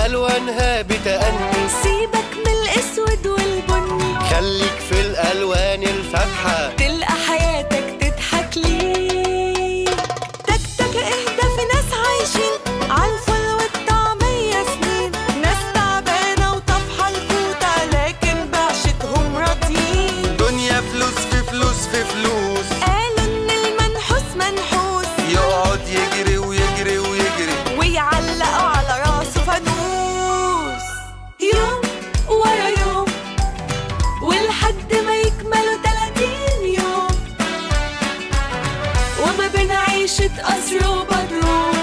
ألوانها بتأني سيبك من الاسود والبني خليك في الألوان الفاتحة تلقى حياتك تضحك ليه تك تك اهدى في ناس عايشين عالفل والطعمية سنين ناس تعبانة وطفحة الكوتة لكن بعشتهم راضيين دنيا فلوس في فلوس في فلوس قالوا ان المنحوس منحوس يقعد يجري ويجري ويجري ويعلقوا على راسه فانوس يوم ورا يوم ولحد ما يكملوا 30 يوم وما بين عيشة قصر وبدروم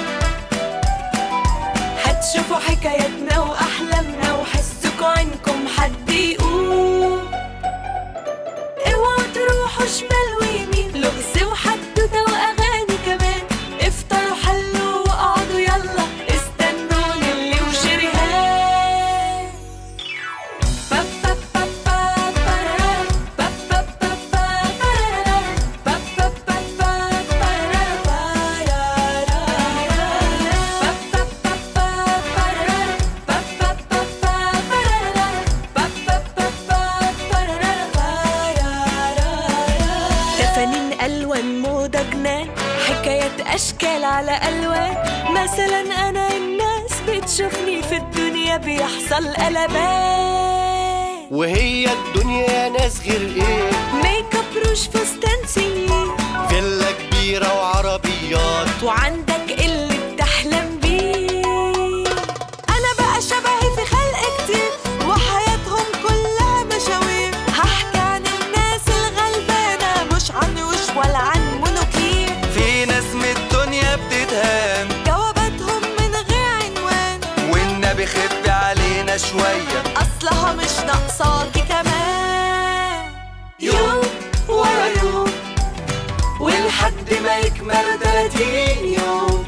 هتشوفوا حكاياتنا وأحلامنا وحسكوا عنكم حد يقوم اوعوا تروحوا شمال ويمين لغز وحدوته واغاني كمان افطروا حلوا واقعدوا يلا استنوني اللي وشريهان با با با با برارا، با با با با برارا، با با با با برارا، برارا. با با با با برارا، با با با با برارا، با با با با برارا، برارا. تفانين ألوان موضة جنان حكايات أشكال على ألوان مثلا أنا الناس بتشوفني في الدنيا بيحصل قلبان وهي الدنيا ناس غير ايه ميك اب روش فستان سنين فيلا كبيرة وعربيات وعندك اللي بتحلم بيه انا بقى شبهي في خلق كتير وحياتهم كلها مشاوير هحكي عن الناس الغلبانه مش عن وش ولا عن منوكير في ناس من الدنيا بتتهان جواباتهم من غير عنوان والنبي خف علينا شوية اصلها مش ناقصاكي كمان يوم ورا يوم ولحد ما يكمل 30 يوم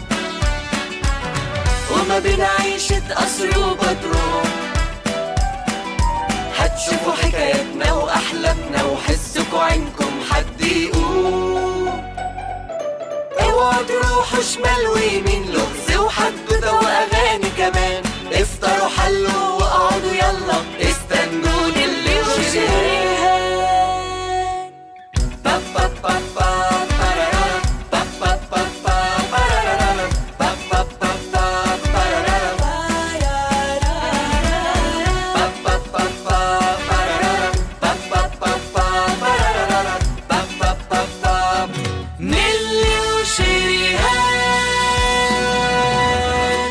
وما بين عيشة قصر وبدروم هتشوفوا حكايتنا وأحلامنا وحسكوا عينكم حد يقوم اوعوا تروحوا شمال ويمين لغز وحدوته واغاني كمان افطروا حلوا واقعدوا يلا استنوني اللي وشريهان با با با با برارا، با با با با برارا، با با با با برارا، برارا. با با با با برارا، با با با با برارا، با با با با نيلي وشريهان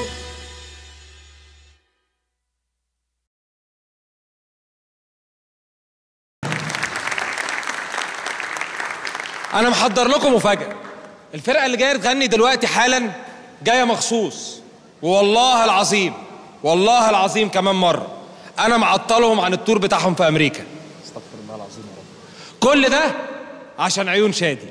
انا محضر لكم مفاجاه الفرقه اللي جايه تغني دلوقتي حالا جايه مخصوص والله العظيم والله العظيم كمان مره انا معطلهم عن التور بتاعهم في امريكا استغفر الله العظيم يا رب كل ده عشان عيون شادي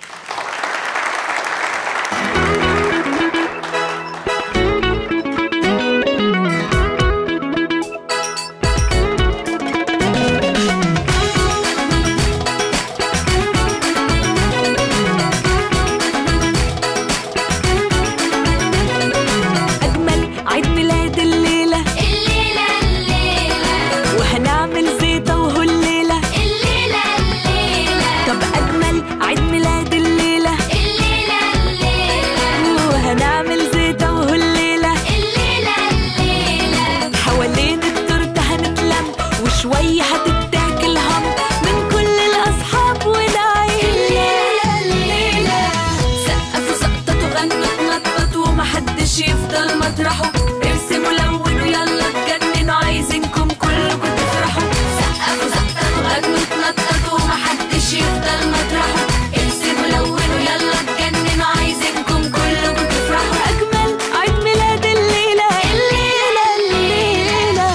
أجمل عيد ميلاد الليلة الليلة الليلة وهنعمل زيطة وهو الليلة الليلة الليلة طب أجمل عيد ميلاد الليلة الليلة الليلة وهنعمل زيطة وهو الليلة الليلة الليلة حوالين التورتة هنتلم وشوية هتتاكل هم من كل الأصحاب والعيلة الليلة سقفوا سقطة وغنوا اتنططوا ومحدش يفضل مطرحه ارسموا لونوا يلا اتجننوا عايزينكم كلكم تفرحوا سقفوا سقطة وغنوا اتنططوا ومحدش يفضل مطرحه ارسموا لونوا يلا اتجننوا عايزينكم كلكم تفرحوا أجمل عيد ميلاد الليلة الليلة الليلة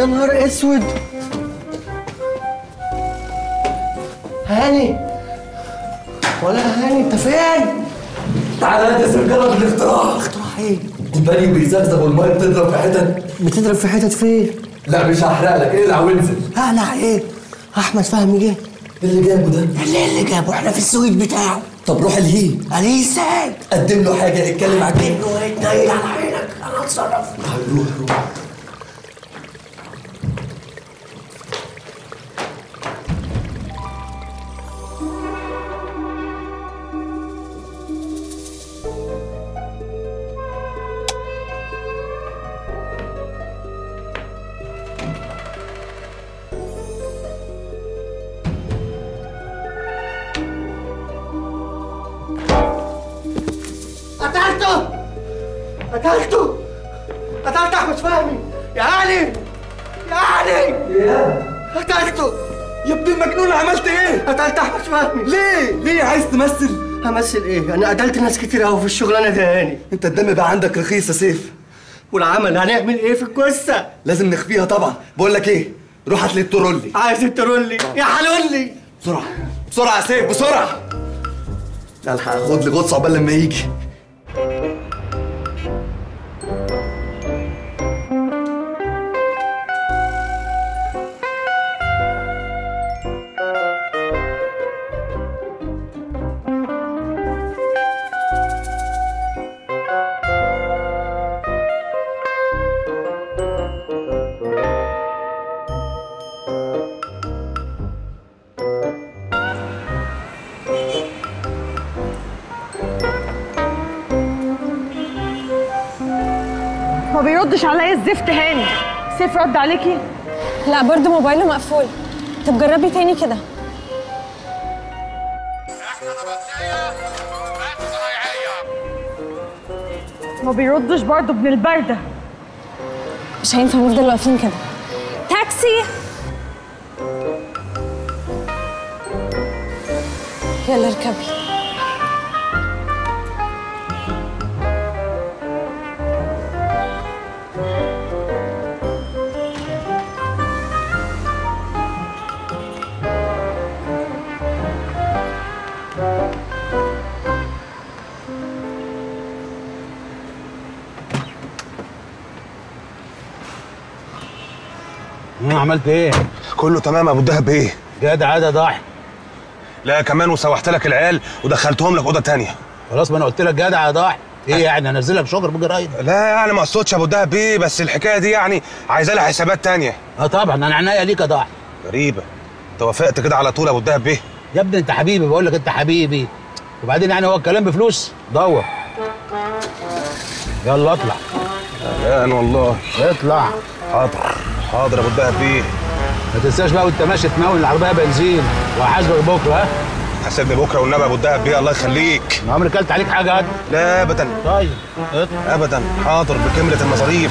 يا نهار اسود هاني ولا هاني انت فين؟ تعالى يا سيف جرب الاختراع اختراع ايه؟ البني بيزغزغ والميه بتضرب في حتت بتضرب في حتت فين؟ لا مش هحرق لك اقلع وانزل اقلع ايه؟ احمد فهمي جه إيه اللي جابه ده اللي اللي جابه احنا في السويت بتاعه طب روح الهيه عليه ازاي؟ قدم له حاجه يتكلم على الجن انه يتنيل على عينك انا اتصرف روح روح قتلته قتلته قتلت احمد فهمي يا علي يا علي قتلته يا ابن المجنون عملت ايه قتلت احمد فهمي ليه ليه عايز تمثل همثل ايه؟ انا قتلت ناس كتير قوي في الشغلانه دي يا هاني انت الدم بقى عندك رخيص يا سيف والعمل هنعمل ايه في القصه؟ لازم نخفيها طبعا بقول لك ايه روح هات لي الترولي عايز الترولي يا حلولي بسرعه بسرعه يا سيف بسرعه لا الحق خد لي غطس عقبال لما يجي ما بيردش عليا الزفت هاني سيف رد عليكي لا برضه موبايله مقفول طب جربي تاني كده ما بيردش برضه ابن البرده مش هينفع نفضل واقفين كده تاكسي يلا اركبي انا عملت ايه؟ كله تمام يا ابو الدهب ايه جدع عادة ضاحي لا كمان وسوحت لك العيال ودخلتهم لك اوضه تانية خلاص ما انا قلت لك جدع يا ضاحي ايه يعني انزلك شجر بجرايد لا يعني ما اقصدش يا ابو الدهب ايه بس الحكايه دي يعني عايزه لها حسابات تانية اه طبعا انا عناية ليك يا ضاحي غريبه انت وافقت كده على طول يا ابو الدهب بيه يا ابني انت حبيبي بقول لك انت حبيبي وبعدين يعني هو الكلام بفلوس دور يلا اطلع لا والله اطلع حاضر حاضر يا ابو الدهب بيه ما تنساش بقى وانت ماشي تمول العربيه بنزين وهحاسبك بكره ها حاسبني بكره والنبي يا ابو الدهب بيه الله يخليك انا عمري كلت عليك حاجه هاد لا ابدا طيب اطلع ابدا حاضر بكامله المصاريف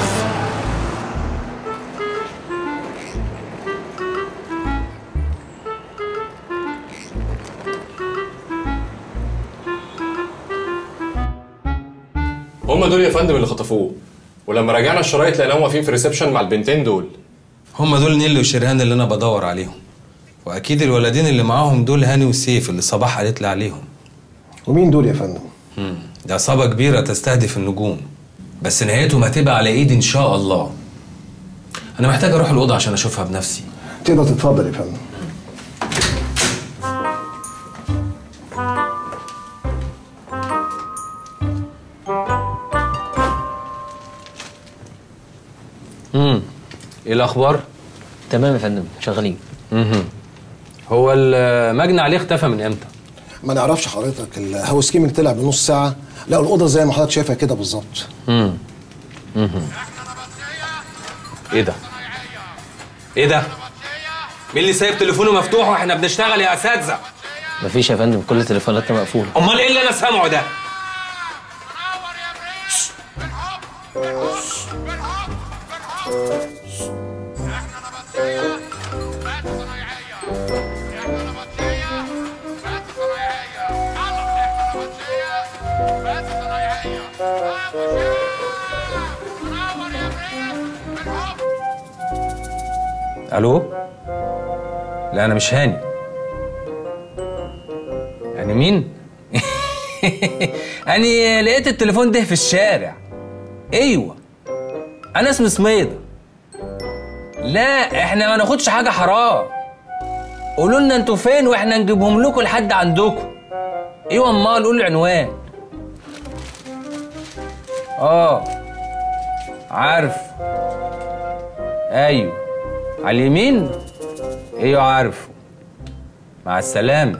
هم دول يا فندم اللي خطفوه ولما راجعنا الشرايط لقيناهم واقفين في ريسبشن مع البنتين دول هم دول نيلي وشريهان اللي انا بدور عليهم واكيد الولدين اللي معاهم دول هاني وسيف اللي صباح قالت لي عليهم ومين دول يا فندم؟ مم. ده عصابة كبيرة تستهدف النجوم بس نهايتهم هتبقى على ايدي ان شاء الله انا محتاج اروح الأوضة عشان اشوفها بنفسي تقدر تتفضل يا فندم امم ايه الاخبار تمام يا فندم شغالين امم هو المجني عليه اختفى من امتى ما نعرفش حضرتك الهاوس كيمنج طلع بنص ساعه لا الاوضه زي ما حضرتك شايفها كده بالظبط امم امم ايه ده ايه ده مين اللي سايب تليفونه مفتوح واحنا بنشتغل يا اساتذه مفيش يا فندم كل تليفوناتنا مقفوله امال ايه اللي انا سامعه ده الو لا انا مش هاني يعني مين انا لقيت التليفون ده في الشارع ايوه انا اسمي سميدة لا احنا ما ناخدش حاجه حرام قولوا لنا انتوا فين واحنا نجيبهم لكم لحد عندكم ايوه امال قولوا العنوان اه عارف ايوه على اليمين ايوه عارفه مع السلامه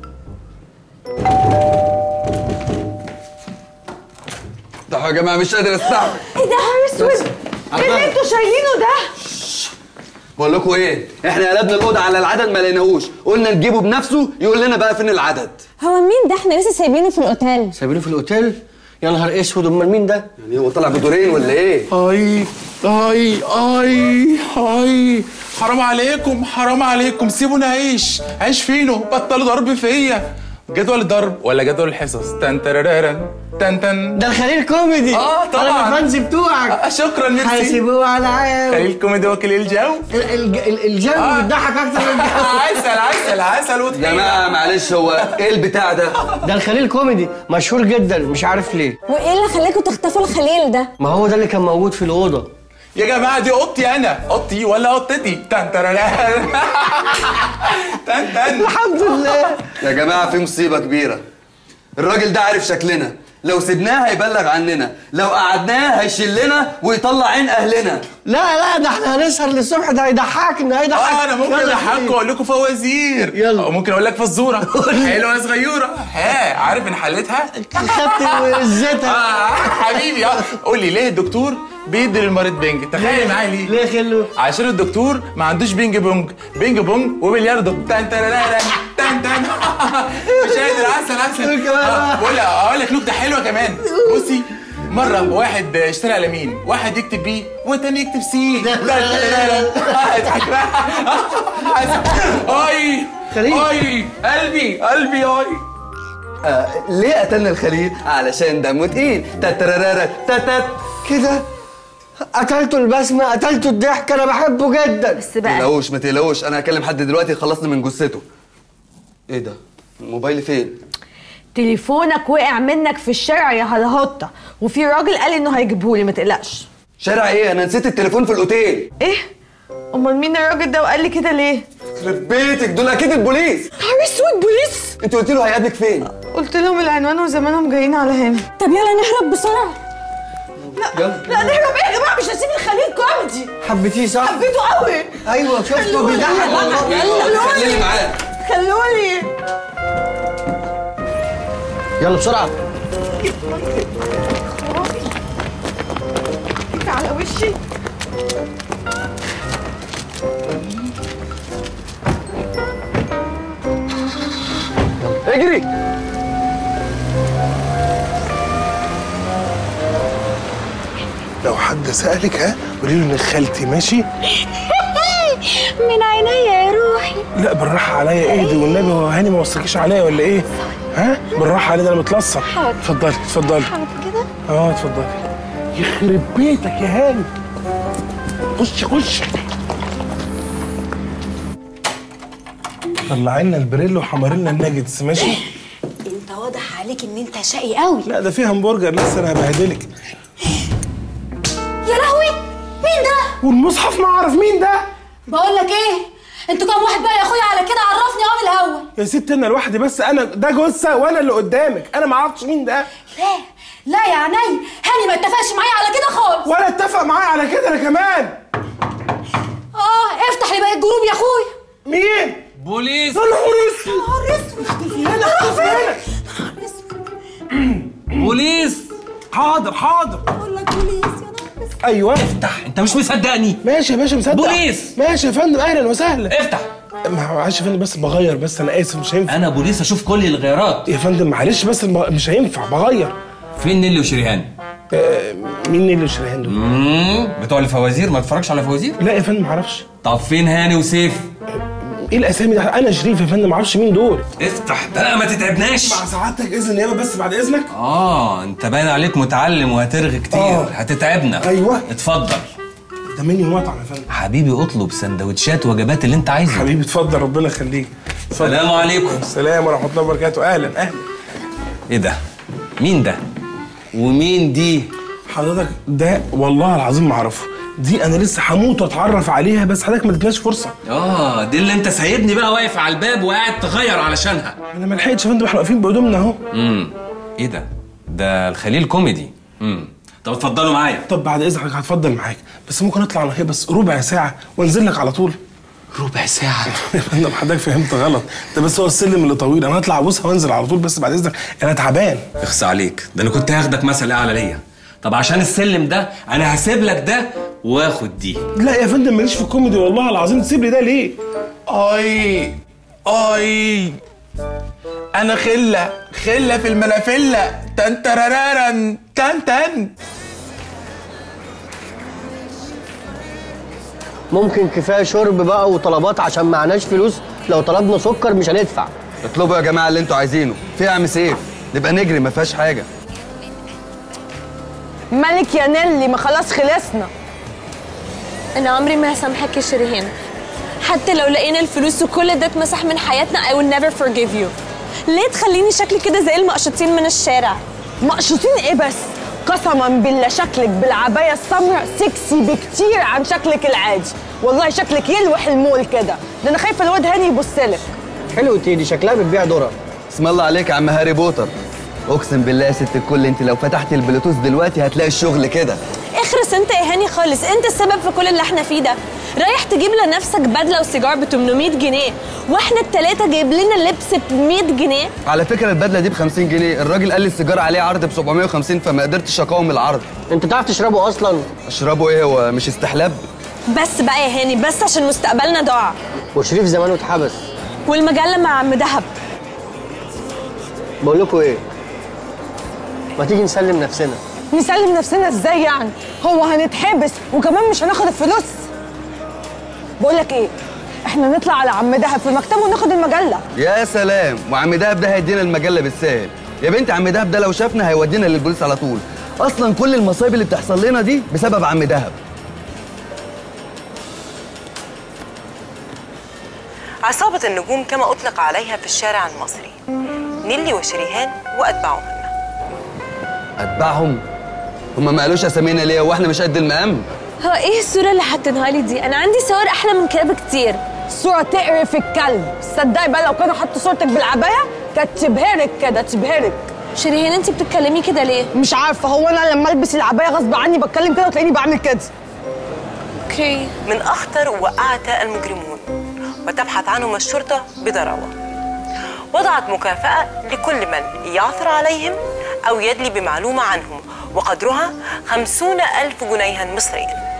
ده يا جماعه مش قادر استحمل ايه ده يا اسود ايه اللي انتوا شايلينه ده بقول لكم ايه احنا قلبنا الاوضه على العدد ما لقيناهوش قلنا نجيبه بنفسه يقول لنا بقى فين العدد هو مين ده احنا لسه سايبينه في الاوتيل سايبينه في الاوتيل يا نهار اسود امال مين ده يعني هو طلع بدورين ولا ايه اي اي اي اي حرام عليكم حرام عليكم سيبوني اعيش عيش فينه بطلوا ضرب فيا جدول الضرب ولا جدول الحصص تن ترارارن تن تن ده الخليل كوميدي اه طبعا انا الفانز بتوعك آه شكرا ميرسي هيسيبوه على عام خليل كوميدي وكيل الجو ال- ال- الجو آه. بيضحك اكتر من الجو عسل عسل عسل يا وطحينه جماعه معلش هو ايه البتاع ده ده الخليل كوميدي مشهور جدا مش عارف ليه وايه اللي خلاكوا تخطفوا الخليل ده ما هو ده اللي كان موجود في الاوضه يا جماعه دي اوضتي انا اوضتي ولا اوضتي تن ترارارن تن تن الحمد لله يا جماعه في مصيبه كبيره الراجل ده عارف شكلنا لو سيبناه هيبلغ عننا لو قعدناه هيشلنا ويطلع عين اهلنا لا لا ده احنا هنسهر للصبح ده هيضحكنا هيضحك اه انا ممكن يلا اضحككم واقول لكم فوازير يلا. او ممكن اقول لك فزوره حلوه يا صغيره ها عارف ان حلتها خدت وزتها اه حبيبي اه قول لي ليه الدكتور بيدي للمريض بنج تخيل معايا ليه ليه خلو عشان الدكتور ما عندوش بينج بونج بينج بونج وبلياردو تن تن تن تن مش قادر عسل عسل كمان. آه، بقول اقول لك نكته حلوه كمان بصي مرة واحد اشترى لمين واحد يكتب بي والتاني يكتب سي لا لا لا لا آه، اضحك بقى اي خليل. اي قلبي قلبي اي آه ليه قتلنا الخليل علشان دمه تقيل تترارارا تتت كده قتلته البسمه قتلته الضحك انا بحبه جدا بس ما بقى تقلقوش ما تقلقوش انا هكلم حد دلوقتي يخلصني من جثته ايه ده الموبايل فين تليفونك وقع منك في الشارع يا هلاهوطه وفي راجل قال انه هيجيبهولي ما تقلقش شارع ايه انا نسيت التليفون في الاوتيل ايه امال مين الراجل ده وقال لي كده ليه يخرب بيتك دول اكيد البوليس نهار اسود بوليس انت قلت له هيقابلك فين قلت لهم العنوان وزمانهم جايين على هنا طب يلا نهرب بسرعه لا لا نهرب ايه يا جماعه مش هسيب الخليل كوميدي حبيتيه صح حبيته قوي ايوه شفته بيضحك والله خليني معاك خلوني يلا بسرعه على وشي اجري لو حد سألك ها قولي له ان خالتي ماشي من عينيا يا روحي لا بالراحة عليا اهدي والنبي هو هاني ما وصلكيش عليا ولا ايه؟ ها؟ بالراحة عليا ده انا متلصق حاضر. اتفضلي اتفضلي حاضر كده اه اتفضلي يخرب بيتك يا هاني خش خش طلعي لنا البريل وحمر لنا الناجتس ماشي؟ انت واضح عليك ان انت شقي قوي لا ده في همبرجر لسه انا هبهدلك يا لهوي مين ده والمصحف ما اعرف مين ده بقول لك ايه انتوا كام واحد بقى يا اخويا على كده عرفني اهو من الاول يا ست انا لوحدي بس انا ده جثه وانا اللي قدامك انا ما اعرفش مين ده لا لا يا عيني هاني ما اتفقش معايا على كده خالص ولا اتفق معايا على كده انا كمان اه افتح لي بقى الجروب يا اخويا مين بوليس يا نهار اسود نهار اسود هنا فين بوليس حاضر حاضر بقول لك بوليس يا نهار اسود ايوه افتح انت مش مصدقني ماشي يا باشا مصدق بوليس. ماشي يا فندم اهلا وسهلا افتح ما معلش يا فندم بس بغير بس انا اسف مش هينفع انا بوليس اشوف كل الغيارات يا فندم معلش بس الم- مش هينفع بغير فين نيلي وشريهان آه مين اللي شريهان دول؟ مم، بتوع الفوازير ما تتفرجش على فوازير لا يا فندم معرفش طب فين هاني وسيف ايه الاسامي ده انا شريف يا فندم معرفش مين دول افتح ده لا ما تتعبناش مع سعادتك اذن نيابه بس بعد اذنك اه انت باين عليك متعلم وهترغي كتير آه. هتتعبنا أيوة. اتفضل ده منيو مطعم يا فندم حبيبي اطلب سندوتشات وجبات اللي انت عايزه حبيبي اتفضل ربنا يخليك اتفضل. السلام عليكم. السلام ورحمه الله وبركاته اهلا اهلا ايه ده مين ده ومين دي حضرتك ده والله العظيم ما اعرفه دي انا لسه هموت واتعرف عليها بس حضرتك ما ادتناش فرصه اه دي اللي انت سايبني بقى واقف على الباب وقاعد تغير علشانها انا ما لحقتش يا فندم احنا واقفين بهدومنا اهو امم ايه ده ده الخليل كوميدي امم طب اتفضلوا معايا طب بعد اذنك هتفضل معاك بس ممكن اطلع انا هي بس ربع ساعه وانزل لك على طول ربع ساعه يا فندم حضرتك فهمت غلط ده بس هو السلم اللي طويل انا هطلع ابوسها وانزل على طول بس بعد اذنك انا تعبان اخص عليك ده انا كنت هاخدك مثل اعلى ليا طب عشان السلم ده انا هسيب لك ده واخد دي لا يا فندم ماليش في الكوميدي والله العظيم تسيب لي ده ليه اي اي انا خله خله في الملافله تن ترارارن تن تن ممكن كفايه شرب بقى وطلبات عشان معناش فلوس لو طلبنا سكر مش هندفع اطلبوا يا جماعه اللي انتوا عايزينه فيها يا عم سيف نبقى نجري ما فيهاش حاجه مالك يا نيلي ما خلاص خلصنا انا عمري ما هسامحك يا شريهان حتى لو لقينا الفلوس وكل ده اتمسح من حياتنا I will never forgive you ليه تخليني شكلي كده زي المقشطين من الشارع مقشوطين ايه بس قسما بالله شكلك بالعبايه السمراء سكسي بكتير عن شكلك العادي والله شكلك يلوح المول كده ده انا خايفه الواد هاني يبصلك حلو تيدي شكلها بتبيع ذره اسم الله عليك يا عم هاري بوتر اقسم بالله يا ست الكل انت لو فتحتي البلوتوث دلوقتي هتلاقي الشغل كده اخرس انت يا هاني خالص انت السبب في كل اللي احنا فيه ده رايح تجيب لنفسك بدله وسيجار ب 800 جنيه واحنا التلاته جايب لنا لبس ب 100 جنيه على فكره البدله دي ب 50 جنيه الراجل قال لي السيجاره عليه عرض ب 750 فما قدرتش اقاوم العرض انت تعرف تشربه اصلا اشربه ايه هو مش استحلاب بس بقى يا هاني بس عشان مستقبلنا ضاع وشريف زمانه اتحبس والمجله مع عم دهب بقول لكم ايه ما تيجي نسلم نفسنا نسلم نفسنا ازاي يعني هو هنتحبس وكمان مش هناخد الفلوس بقول لك ايه احنا نطلع على عم دهب في مكتبه وناخد المجله يا سلام وعم دهب ده هيدينا المجله بالسهل يا بنت عم دهب ده لو شافنا هيودينا للبوليس على طول اصلا كل المصايب اللي بتحصل لنا دي بسبب عم دهب عصابة النجوم كما أطلق عليها في الشارع المصري نيلي وشريهان وأتباعهم اتبعهم هما ما قالوش اسامينا ليه واحنا مش قد المقام هو ايه الصوره اللي حاطينها لي دي انا عندي صور احلى من كده بكتير صوره تقرف الكلب صدقي بقى لو كانوا حطوا صورتك بالعبايه كانت تبهرك كده تبهرك شيرين انت بتتكلمي كده ليه مش عارفه هو انا لما البس العبايه غصب عني بتكلم كده وتلاقيني بعمل كده اوكي من أخطر وأعتى المجرمون وتبحث عنهم الشرطة بضراوة وضعت مكافأة لكل من يعثر عليهم أو يدلي بمعلومة عنهم وقدرها خمسون ألف جنيها مصريا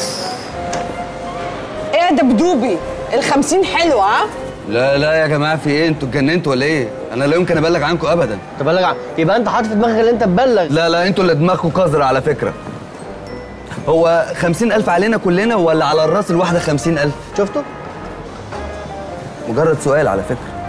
ايه ده بدوبي الخمسين حلوه ها لا لا يا جماعه في ايه انتوا اتجننتوا ولا ايه انا لا يمكن ابلغ عنكم ابدا تبلغ عن... يبقى انت حاطط في دماغك اللي انت تبلغ لا لا انتوا اللي دماغكم قذرة على فكره هو خمسين ألف علينا كلنا ولا على الراس الواحدة خمسين ألف شفتوا مجرد سؤال على فكرة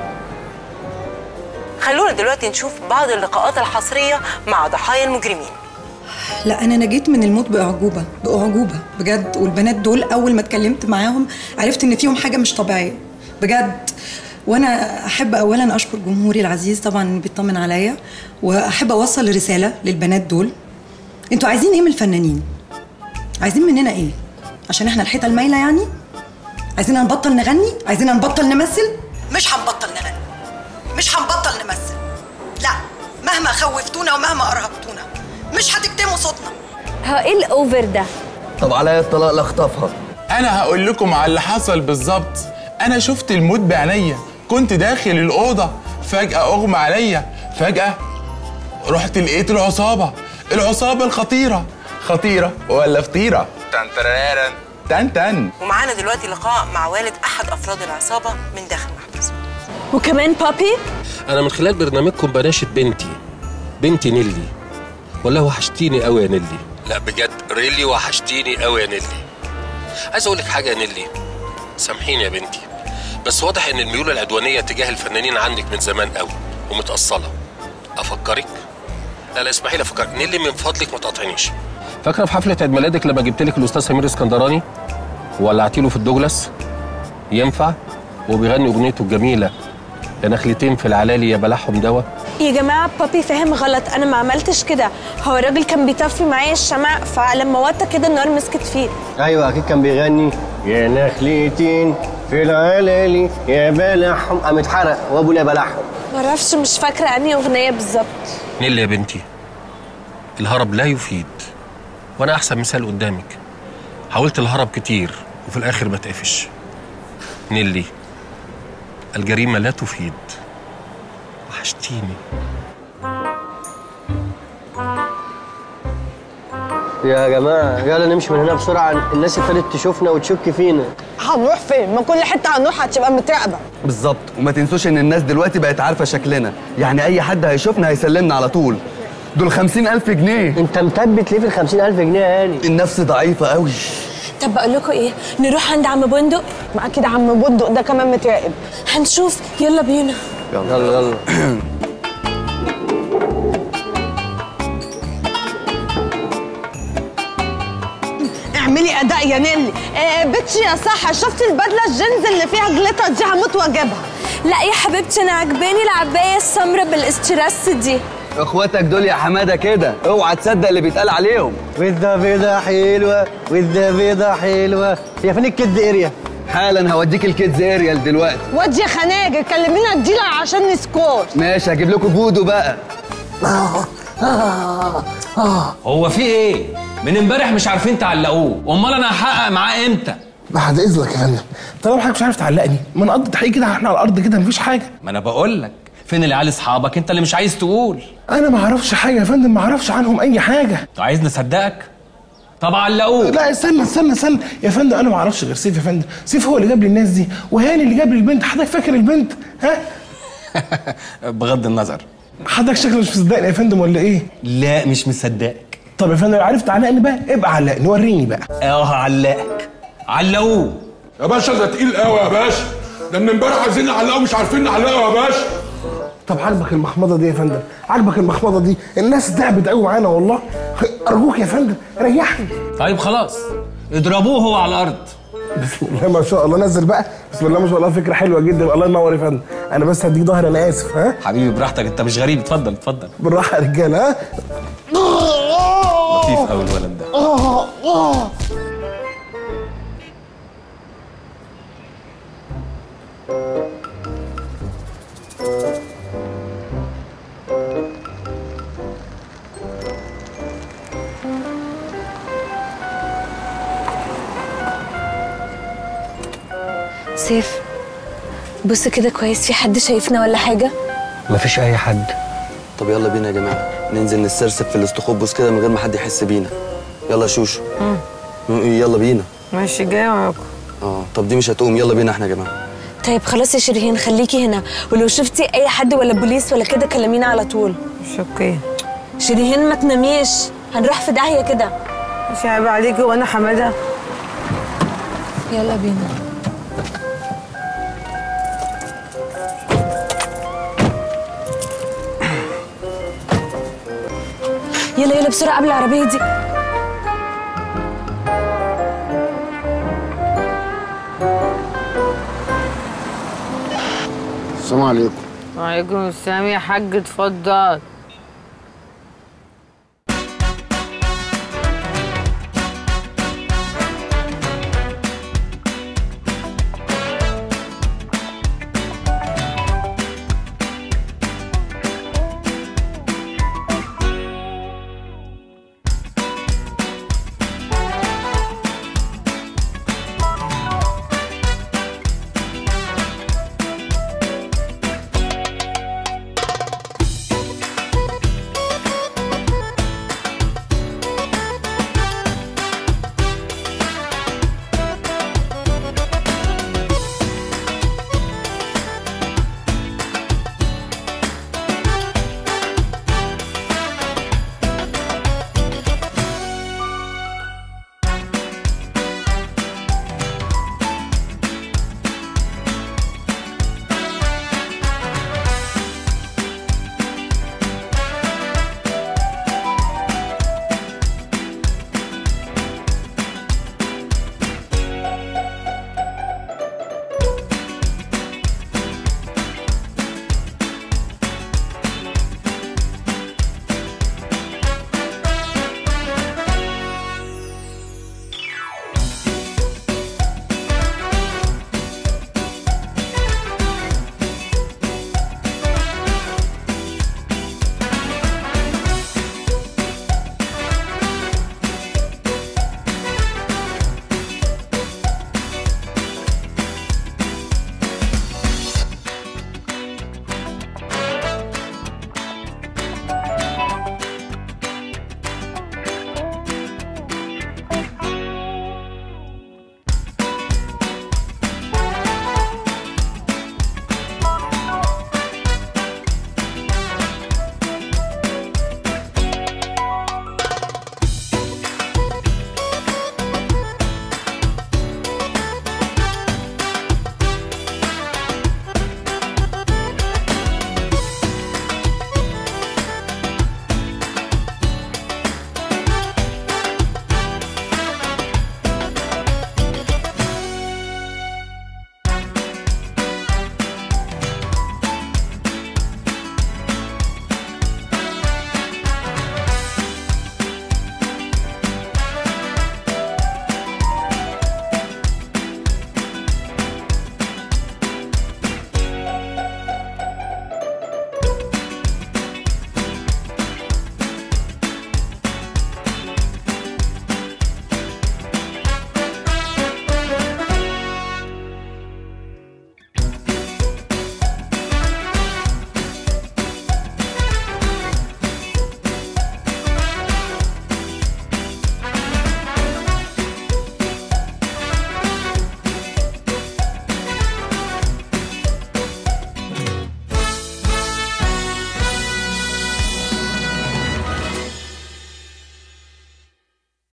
خلونا دلوقتي نشوف بعض اللقاءات الحصرية مع ضحايا المجرمين لا انا نجيت من الموت باعجوبه باعجوبه بجد والبنات دول اول ما اتكلمت معاهم عرفت ان فيهم حاجه مش طبيعيه بجد وانا احب اولا اشكر جمهوري العزيز طبعا اللي بيطمن عليا واحب اوصل رساله للبنات دول انتوا عايزين ايه من الفنانين عايزين مننا ايه عشان احنا الحيطه المايله يعني عايزين نبطل نغني عايزين نبطل نمثل مش هنبطل نغني مش هنبطل نمثل لا مهما خوفتونا ومهما ارهبتونا مش هتكتموا صوتنا هو ايه الاوفر ده طب عليا الطلاق لاخطفها انا هقول لكم على اللي حصل بالظبط انا شفت الموت بعينيا كنت داخل الاوضه فجاه اغمى عليا فجاه رحت لقيت العصابه العصابه الخطيره خطيره ولا فطيره تن ترارن تن تن ومعانا دلوقتي لقاء مع والد أحد أفراد العصابة من داخل محبسه وكمان بابي انا من خلال برنامجكم بناشد بنتي بنتي نيلي والله وحشتيني قوي يا نيلي لا بجد ريلي وحشتيني قوي يا نيلي عايز اقول لك حاجه يا نيلي سامحيني يا بنتي بس واضح ان الميول العدوانيه تجاه الفنانين عندك من زمان قوي ومتاصله افكرك لا لا اسمحي لي افكرك نيلي من فضلك ما تقاطعنيش فاكره في حفله عيد ميلادك لما جبت لك الاستاذ سمير اسكندراني وولعتي له في الدوجلاس ينفع وبيغني اغنيته الجميله يا نخلتين في العلالي يا بلعهم دوا يا جماعة بابي فاهم غلط أنا ما عملتش كده هو الراجل كان بيطفي معايا الشمع فلما وطى كده النار مسكت فيه ايوه اكيد كان بيغني يا نخلتين في العلالي يا بلحهم قام اتحرق وابو يا بلحهم معرفش مش فاكرة أنهي أغنية بالظبط نيلي يا بنتي الهرب لا يفيد وانا احسن مثال قدامك حاولت الهرب كتير وفي الاخر بتقفش نيلي الجريمه لا تفيد وحشتيني يا جماعه يلا نمشي من هنا بسرعه الناس ابتدت تشوفنا وتشك فينا هنروح فين؟ ما كل حتة هنروح هتبقى متراقبة بالظبط وما تنسوش ان الناس دلوقتي بقت عارفه شكلنا يعني اي حد هيشوفنا هيسلمنا على طول دول خمسين ألف جنيه انت مثبت ليه في الخمسين ألف جنيه يا هاني النفس ضعيفة قوي طب بقول لكم إيه نروح عند عم بندق ما أكيد عم بندق ده كمان متراقب هنشوف يلا بينا يلا يلا يلا اعملي أداء يا نيلي آه بتشي يا صح شفتي البدلة الجينز اللي فيها جليتر دي هموت واجيبها لا يا حبيبتي أنا عجباني العباية السمراء بالاسترس دي اخواتك دول يا حماده كده اوعى تصدق اللي بيتقال عليهم وذا بيضة حلوة وذا بيضة حلوة هي فين الكيدز اريا؟ حالا هوديك الكيدز اريال دلوقتي واد يا خناجر كلمينا الديلر عشان نسكور ماشي هجيب لكم فودو بقى هو في ايه؟ من امبارح مش عارفين تعلقوه، امال انا هحقق معاه امتى؟ بعد اذنك يا فندم طالما حضرتك مش عارف تعلقني ما نقضي تحقيق كده احنا على الارض كده مفيش حاجه ما انا بقول لك فين العيال اصحابك انت اللي مش عايز تقول انا ما اعرفش حاجه يا فندم ما اعرفش عنهم اي حاجه انت عايز نصدقك؟ طب علقوه لا استنى استنى استنى يا فندم انا ما اعرفش غير سيف يا فندم سيف هو اللي جاب لي الناس دي وهاني اللي جاب لي البنت حضرتك فاكر البنت ها بغض النظر حضرتك شكلك مش مصدقني يا فندم ولا ايه لا مش مصدقك طب يا فندم لو عرفت تعلقني بقى ابقى علقني وريني بقى اه هعلقك علقوه يا باشا ده تقيل قوي يا باشا ده من امبارح عايزين نعلقه مش عارفين نعلقه يا باشا طب عاجبك المخمضه دي يا فندم عاجبك المخمضه دي الناس تعبت قوي معانا والله ارجوك يا فندم ريحني طيب خلاص اضربوه هو على الارض بسم الله ما شاء الله نزل بقى بسم الله ما شاء الله فكره حلوه جدا الله ينور يا فندم انا بس هديك ظهري انا اسف ها حبيبي براحتك انت مش غريب اتفضل اتفضل بالراحه يا رجاله ها لطيف قوي الولد ده آه آه سيف بص كده كويس في حد شايفنا ولا حاجة مفيش أي حد طب يلا بينا يا جماعه ننزل نسترسب في الاستخبص كده من غير ما حد يحس بينا يلا يا شوشو يلا بينا ماشي جاية وراكم اه طب دي مش هتقوم يلا بينا احنا يا جماعه طيب خلاص يا شيرين خليكي هنا ولو شفتي أي حد ولا بوليس ولا كده كلمينا على طول مش اوكي شيرين ما تناميش هنروح في داهية كده مش عيب عليكي وانا حماده يلا بينا يلا يلا بسرعة قبل العربية دي السلام عليكم وعليكم السلام يا حاج اتفضل